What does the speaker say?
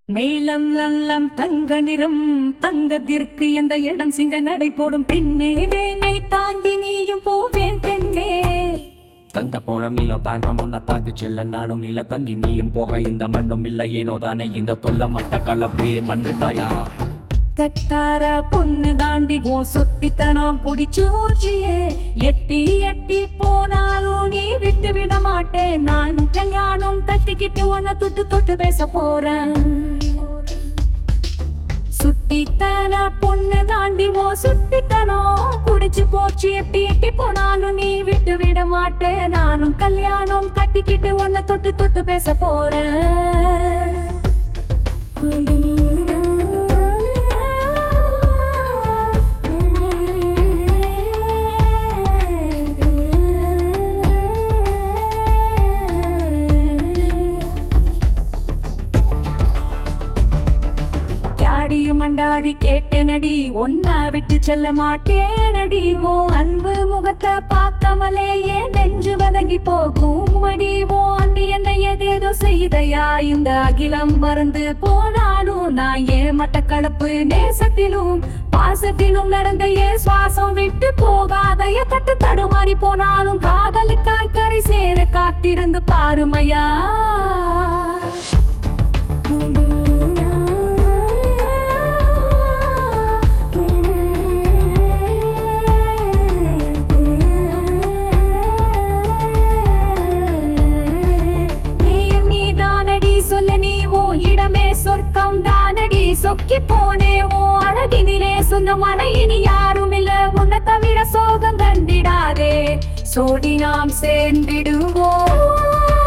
மேலம் நல்லம் தங்க நிறம் தங்கத்திற்கு எந்த இடம் சிங்க நடை போடும் பின்னே வேனை தாண்டி நீயும் போவேன் பெண்ணே தந்த போனம் இல்ல தாங்கம் உன்னை தாக்கு செல்ல நானும் இல்ல தங்கி நீயும் போக இந்த மண்ணும் இல்லை ஏனோ தானே இந்த தொல்ல மட்ட கலப்பே மண்ணு தாயா கட்டார பொண்ணு தாண்டி ஓ சொத்தித்தனம் புடிச்சு ஊற்றியே எட்டி எட்டி போனாலும் நீ விட்டு விட மாட்டேன் நான் கல்யாணம் கட்டிக்கிட்டு உன்னை தொட்டு தொட்டு பேச போறேன் சுட்டித்தன பொண்ணு தாண்டி ஓ சுட்டித்தனம் குடிச்சு போச்சு எட்டி எட்டி போனாலும் நீ விட்டு விட மாட்டேன் நானும் கல்யாணம் கட்டிக்கிட்டு உன்னை தொட்டு தொட்டு பேச போறேன் யாடியும் மண்டாடி கேட்டேனடி ஒன்னா விட்டு செல்ல மாட்டேனடி ஓ அன்பு முகத்தை பார்க்காமலே ஏன் நெஞ்சு வதங்கி போகும் மடி ஓ அண்டி என்ன ஏதேதோ செய்தையா இந்த அகிலம் மறந்து போனாலும் நான் ஏன் மட்டக்களப்பு நேசத்திலும் பாசத்திலும் நடந்த ஏன் சுவாசம் விட்டு போகாதைய தட்டு தடுமாறி போனாலும் காதலுக்காய் கரை சேர காத்திருந்து பாருமையா நீயும் நீதானடி சொல்ல நீ ஓ இடமே சொர்க்கம் தானடி சொக்கி போனே ஓ அழகினிலே சொந்தமான இனி யாரும் இல்ல உன்னை தவிர சோகம் கண்டிடாதே சோடி நாம் சேர்ந்திடுவோம்